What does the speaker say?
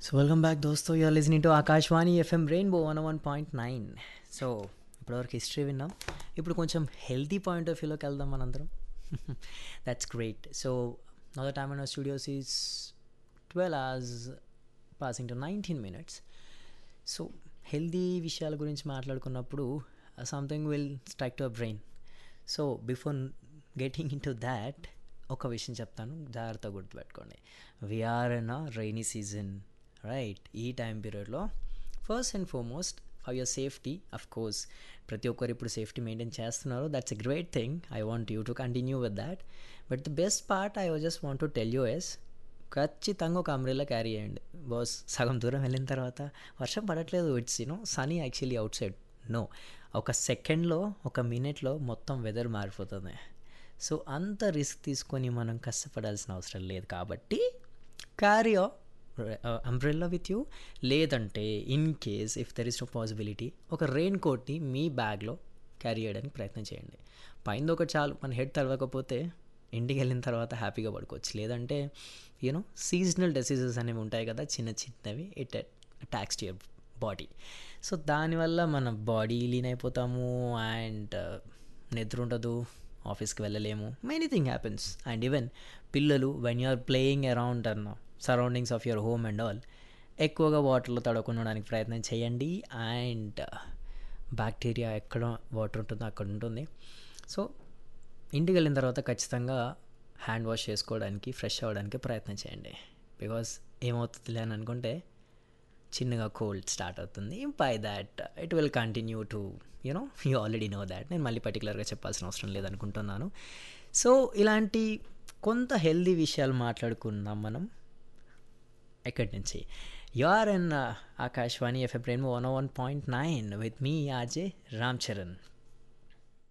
so welcome back దోస్తో you're listening to Akashvani FM rainbow one one point nine so ఇప్పటివరకు history విన్నాం ఇప్పుడు కొంచెం హెల్తీ పాయింట్ ఆఫ్ వ్యూలోకి వెళ్దాం మనందరం that's great so now the time in studios is twelve hours passing to nineteen minutes so healthy విషయాల గురించి మాట్లాడుకున్నప్పుడు something will strike to a brain so before getting into that ఒక విషయం చెప్తాను జాగ్రత్తగా గుర్తుపెట్టుకోండి we are in a rainy season right ఈ time పీరియడ్లో first and foremost for your safety of course ప్రతి ఒక్కరు ఇప్పుడు సేఫ్టీ మెయింటైన్ చేస్తున్నారు that's a great thing I want you to continue with that but the best part I just want to tell you yes ఖచ్చితంగా ఒక umbrella carry చేయండి boss సగం దూరం వెళ్ళిన తర్వాత వర్షం పడట్లేదు it's you know sunny actually outside no ఒక సెకండ్లో ఒక మినిట్లో మొత్తం వెదర్ మారిపోతుంది సో అంత రిస్క్ తీసుకొని మనం కష్టపడాల్సిన అవసరం లేదు కాబట్టి క్యారీ అంబ్రెల్లా విత్ యూ లేదంటే in case if there is no possibility ఒక రెయిన్ కోట్ని మీ బ్యాగ్లో క్యారీ చేయడానికి ప్రయత్నం చేయండి పైన ఒకటి చాలు మన హెడ్ తడవకపోతే ఇంటికి వెళ్ళిన తర్వాత హ్యాపీగా పడుకోవచ్చు లేదంటే యూనో సీజనల్ డిసీజెస్ అనేవి ఉంటాయి కదా చిన్న చిన్నవి it attacks to your body so దానివల్ల మన బాడీ లీన్ అయిపోతాము అండ్ నిద్ర ఉండదు ఆఫీస్కి వెళ్ళలేము many thing happens and even పిల్లలు when you are playing around అన్న surroundings of your home and all ఎక్కువగా వాటర్లో తడవకుండడానికి ప్రయత్నం చేయండి అండ్ బ్యాక్టీరియా ఎక్కడ వాటర్ ఉంటుందో అక్కడ ఉంటుంది సో ఇంటికి వెళ్ళిన తర్వాత ఖచ్చితంగా హ్యాండ్ వాష్ చేసుకోవడానికి ఫ్రెష్ అవ్వడానికి ప్రయత్నం చేయండి బికాస్ ఏమవుతుంది అని అనుకుంటే చిన్నగా కోల్డ్ స్టార్ట్ అవుతుంది by that it will continue to you know you already know that నేను మళ్ళీ పర్టికులర్గా చెప్పాల్సిన అవసరం లేదనుకుంటున్నాను సో ఇలాంటి కొంత హెల్దీ విషయాలు మాట్లాడుకుందాం మనం ఎక్కడి నుంచి you are in Akashvani FM ప్రేమ్ one one point nine with me RJ Ram Charan